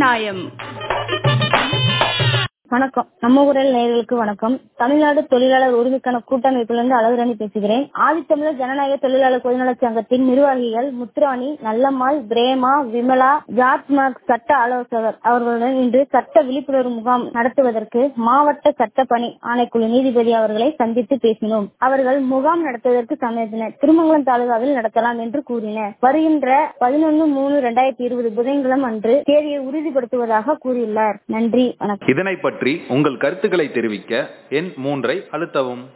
நியாயம் வணக்கம் நம்ம ஊரில் நேயர்களுக்கு வணக்கம் தமிழ்நாடு தொழிலாளர் உரிமைக்கான கூட்டமைப்பிலிருந்து அழகுராணி பேசுகிறேன் ஆதித்தமிழர் ஜனநாயக தொழிலாளர் பொதுநலச் சங்கத்தின் நிர்வாகிகள் முத்துராணி நல்லம்மாள் பிரேமா விமலா ஜார்ஜ் மார்க் சட்ட ஆலோசகர் அவர்களுடன் இன்று சட்ட விழிப்புணர்வு முகாம் நடத்துவதற்கு மாவட்ட சட்ட பணி ஆணைக்குழு நீதிபதி அவர்களை சந்தித்து பேசினோம் அவர்கள் முகாம் நடத்துவதற்கு சம்மதித்தனர் திருமங்கலம் தாலுகாவில் நடத்தலாம் என்று கூறினர் வருகின்ற பதினொன்று மூணு இரண்டாயிரத்தி இருபது புதன்கிழமை அன்று தேதியை உறுதிப்படுத்துவதாக கூறியுள்ளார் நன்றி வணக்கம் இதனை பற்றி உங்கள் கருத்துக்களை தெரிவிக்க எண் மூன்றை அழுத்தவும்